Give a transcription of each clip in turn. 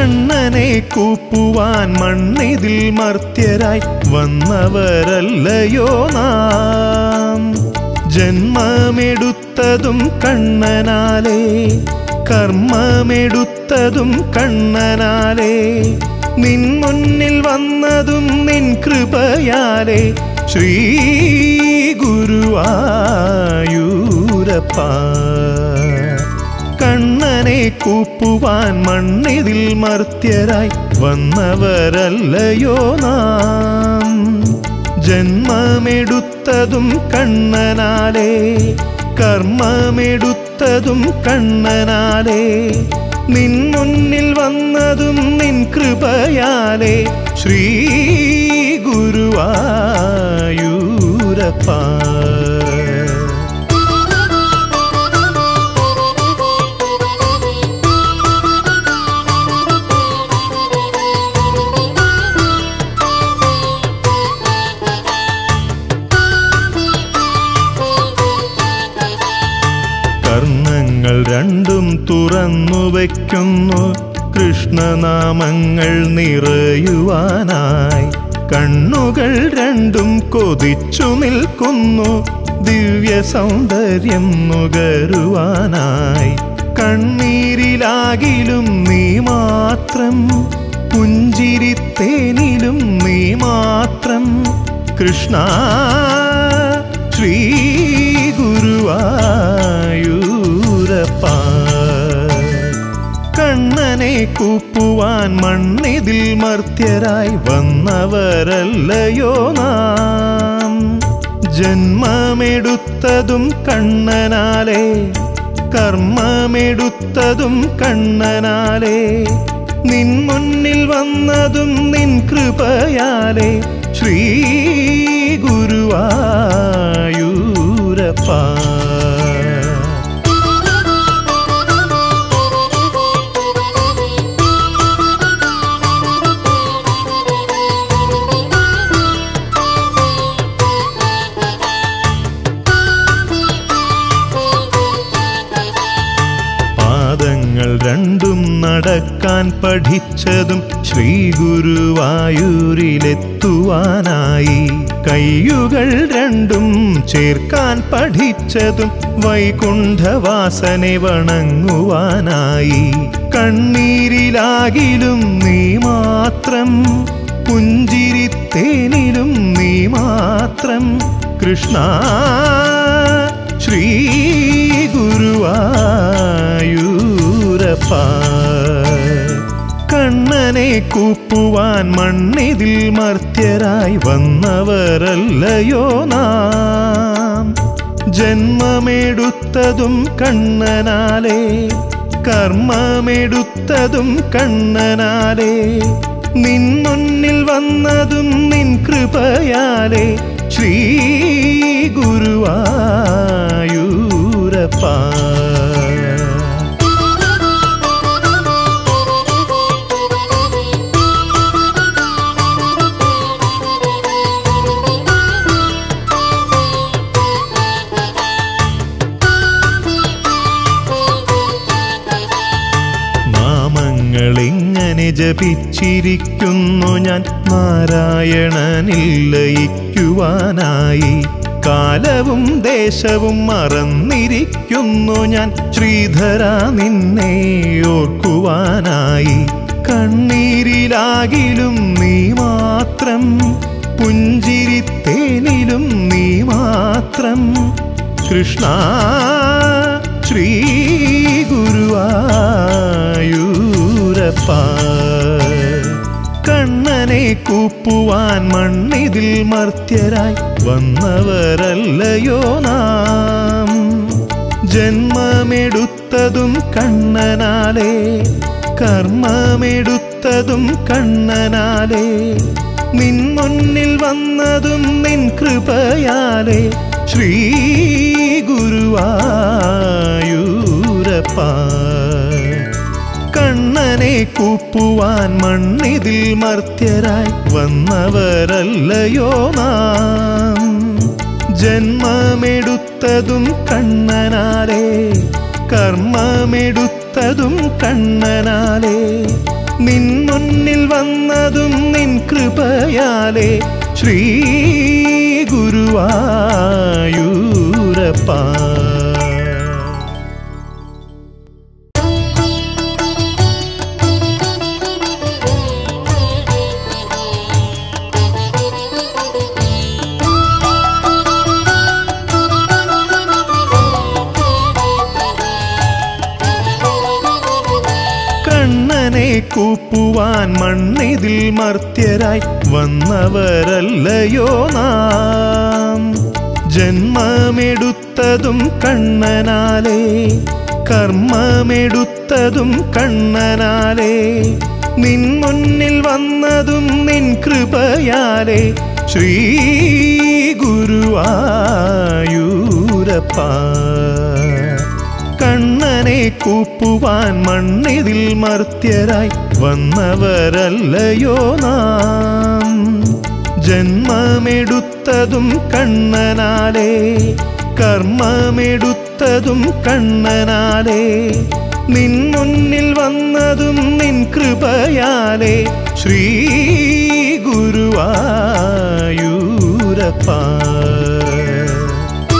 കണ്ണനെ കൂപ്പുവാൻ മണ്ണിതിൽ മർത്യരായി വന്നവരല്ലയോ നാം ജന്മമെടുത്തതും കണ്ണനാലേ കർമ്മമെടുത്തതും കണ്ണനാലേ നിൻ മുന്നിൽ വന്നതും നിൻ കൃപയാലേ ശ്രീ ഗുരുവായൂരപ്പ കണ്ണനെ കൂപ്പുവാൻ മണ്ണിതിൽ മർത്യരായി വന്നവരല്ലയോ നാം ജന്മമെടുത്തതും കണ്ണനാലേ കർമ്മമെടുത്തതും കണ്ണനാലേ നിൻ മുന്നിൽ വന്നതും നിൻ കൃപയാലേ ശ്രീ ഗുരുവായൂരപ്പ കർണങ്ങൾ രണ്ടും തുറന്നു വയ്ക്കുന്നു കൃഷ്ണനാമങ്ങൾ നിറയുവാനായി കണ്ണുകൾ രണ്ടും കൊതിച്ചു നിൽക്കുന്നു ദിവ്യ സൗന്ദര്യം നുകരുവാനായി കണ്ണീരിലാകിലും നീ മാത്രം പുഞ്ചിരിത്തേനിലും നീ മാത്രം കൃഷ്ണ ശ്രീ ഗുരുവായൂരപ്പ കണ്ണനെ കൂപ്പുവാൻ മണ്ണിതിൽ മർത്യരായി വന്നവരല്ലയോ നാം ജന്മമെടുത്തതും കണ്ണനാലേ കർമ്മമെടുത്തതും കണ്ണനാലേ നിൻ മുന്നിൽ വന്നതും നിൻ കൃപയാലേ ശ്രീ ഗുരുവായൂരപ്പ പാദങ്ങൾ രണ്ടും നടക്കാൻ പഠിച്ചതും ശ്രീ ഗുരുവായൂരിലെത്തുവാനായി കയ്യുകൾ രണ്ടും ചേർക്കാൻ പഠിച്ചതും വൈകുണ്ഠവാസനെ വണങ്ങുവാനായി കണ്ണീരിലാകിലും നീ മാത്രം പുഞ്ചിരിത്തേനിലും നീ മാത്രം കൃഷ്ണ ശ്രീ ഗുരുവായൂരപ്പ കണ്ണനെ കൂപ്പുവാൻ മണ്ണിതിൽ മർത്യരായി വന്നവരല്ലയോ നാം ജന്മമെടുത്തതും കണ്ണനാലേ കർമ്മമെടുത്തതും കണ്ണനാലേ നിൻ മുന്നിൽ വന്നതും നിൻ കൃപയാലേ ശ്രീ ഗുരുവായൂരപ്പ നാമങ്ങളിങ്ങനെ ജപിച്ചിരിക്കുന്നു ഞാൻ നാരായണനിൽ ലയിക്കുവാനായി കാലവും ദേശവും മറന്നിരിക്കുന്നു ഞാൻ ശ്രീധര നിന്നെ ഓർക്കുവാനായി കണ്ണീരിലാകിലും നീ മാത്രം പുഞ്ചിരിത്തേനിലും നീ മാത്രം കൃഷ്ണ ശ്രീ ഗുരുവായൂരപ്പ കണ്ണനെ കൂപ്പുവാൻ മണ്ണിതിൽ മർത്യരായി വന്നവരല്ലയോ നാം ജന്മമെടുത്തതും കണ്ണനാലേ കർമ്മമെടുത്തതും കണ്ണനാലേ നിൻ മുന്നിൽ വന്നതും നിൻ കൃപയാലേ ശ്രീ ഗുരുവായൂരപ്പ കണ്ണനെ കൂപ്പുവാൻ മണ്ണിതിൽ മർത്യരായി വന്നവരല്ലയോ നാം ജന്മമെടുത്തതും കണ്ണനാലേ കർമ്മമെടുത്തതും കണ്ണനാലേ നിൻ മുന്നിൽ വന്നതും നിൻ കൃപയാലേ ശ്രീ ഗുരുവായൂരപ്പ കണ്ണനെ കൂപ്പുവാൻ മണ്ണിതിൽ മർത്യരായി വന്നവരല്ലയോ നാം ജന്മമെടുത്തതും കണ്ണനാലേ കർമ്മമെടുത്തതും കണ്ണനാലേ നിൻ മുന്നിൽ വന്നതും നിൻ കൃപയാലേ ശ്രീ ഗുരുവായൂരപ്പ കണ്ണനെ കൂപ്പുവാൻ മണ്ണിതിൽ മർത്യരായി വന്നവരല്ലയോ നാം ജന്മമെടുത്തതും കണ്ണനാലേ കർമ്മമെടുത്തതും കണ്ണനാലേ നിൻ മുന്നിൽ വന്നതും നിൻ കൃപയാലേ ശ്രീ ഗുരുവായൂരപ്പ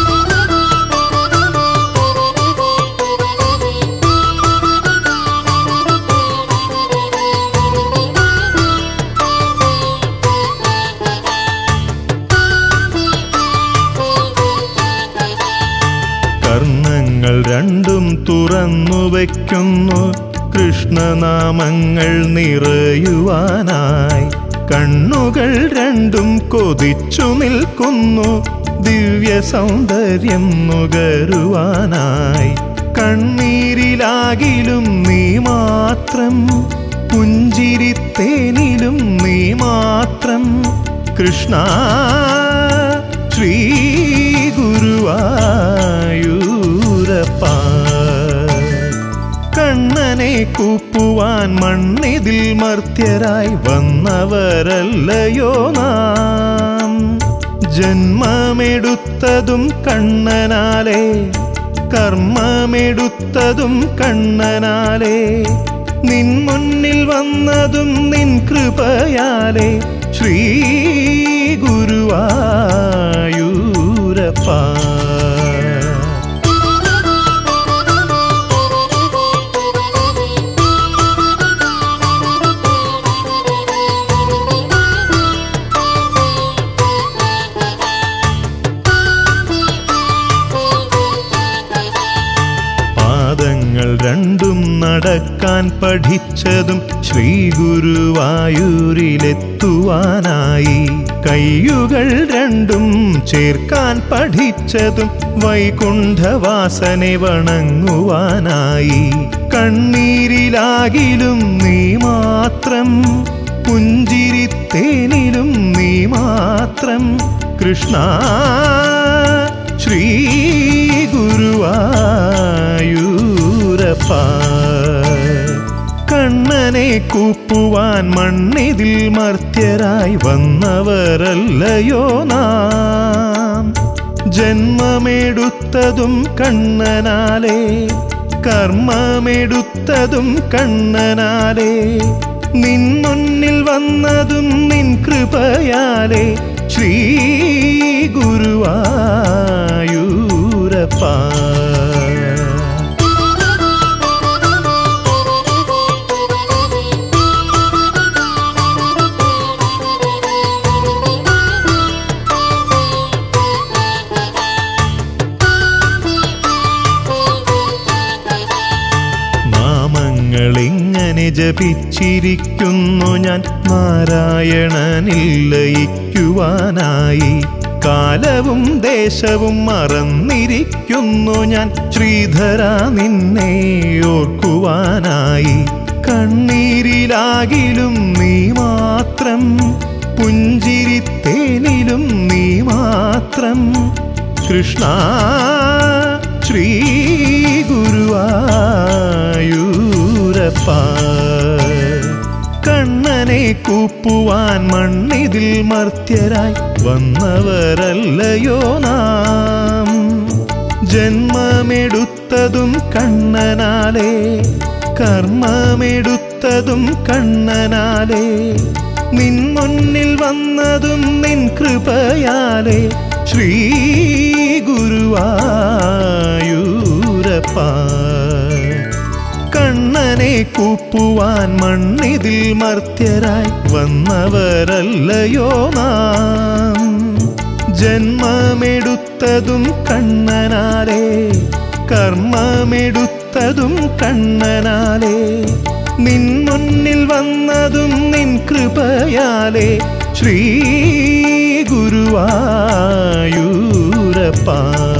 കർണങ്ങൾ രണ്ടും തുറന്നു വയ്ക്കുന്നു കൃഷ്ണനാമങ്ങൾ നിറയുവാനായി കണ്ണുകൾ രണ്ടും കൊതിച്ചു നിൽക്കുന്നു ദിവ്യ സൗന്ദര്യം നുകരുവാനായി കണ്ണീരിലാകിലും നീ മാത്രം പുഞ്ചിരിത്തേനിലും നീ മാത്രം കൃഷ്ണ ശ്രീ ഗുരുവായൂരപ്പ കണ്ണനെ കൂപ്പുവാൻ മണ്ണിതിൽ മർത്യരായി വന്നവരല്ലയോ നാം ജന്മമെടുത്തതും കണ്ണനാലേ കർമ്മമെടുത്തതും കണ്ണനാലേ നിൻ മുന്നിൽ വന്നതും നിൻ കൃപയാലേ ശ്രീ ഗുരുവായൂരപ്പ പാദങ്ങൾ രണ്ടും നടക്കാൻ പഠിച്ചതും ശ്രീ ഗുരുവായൂരിലെത്തുവാനായി കയ്യുകൾ രണ്ടും ചേർക്കാൻ പഠിച്ചതും വൈകുണ്ഠവാസനെ വണങ്ങുവാനായി കണ്ണീരിലാകിലും നീ മാത്രം പുഞ്ചിരിത്തേനിലും നീ മാത്രം കൃഷ്ണ ശ്രീ ഗുരുവായൂരപ്പ കണ്ണനെ കൂപ്പുവാൻ മണ്ണിതിൽ മർത്യരായി വന്നവരല്ലയോ നാം ജന്മമെടുത്തതും കണ്ണനാലേ കർമ്മമെടുത്തതും കണ്ണനാലേ നിൻ മുന്നിൽ വന്നതും നിൻ കൃപയാലേ ശ്രീ ഗുരുവായൂരപ്പ നാമങ്ങളിങ്ങനെ ജപിച്ചിരിക്കുന്നു ഞാൻ നാരായണനിൽ ലയിക്കുവാനായി കാലവും ദേശവും മറന്നിരിക്കുന്നു ഞാൻ ശ്രീധര നിന്നെ ഓർക്കുവാനായി കണ്ണീരിലാകിലും നീ മാത്രം പുഞ്ചിരിത്തേനിലും നീ മാത്രം കൃഷ്ണ ശ്രീ ഗുരുവായൂരപ്പ കണ്ണനെ കൂപ്പുവാൻ മണ്ണിതിൽ മർത്യരായി വന്നവരല്ലയോ നാം ജന്മമെടുത്തതും കണ്ണനാലേ കർമ്മമെടുത്ത ജന്മമെടുത്തതും കണ്ണനാലേ നിൻ മുന്നിൽ വന്നതും നിൻ കൃപയാലേ ശ്രീ ഗുരുവായൂരപ്പ കണ്ണനെ കൂപ്പുവാൻ മണ്ണിതിൽ മർത്യരായി വന്നവരല്ലയോ നാം ജന്മമെടുത്തതും കണ്ണനാലേ കർമ്മമെടുത്തതും കണ്ണനാലേ നിൻ മുന്നിൽ വന്നതും നിൻ കൃപയാലേ ശ്രീ ഗുരുവായൂരപ്പ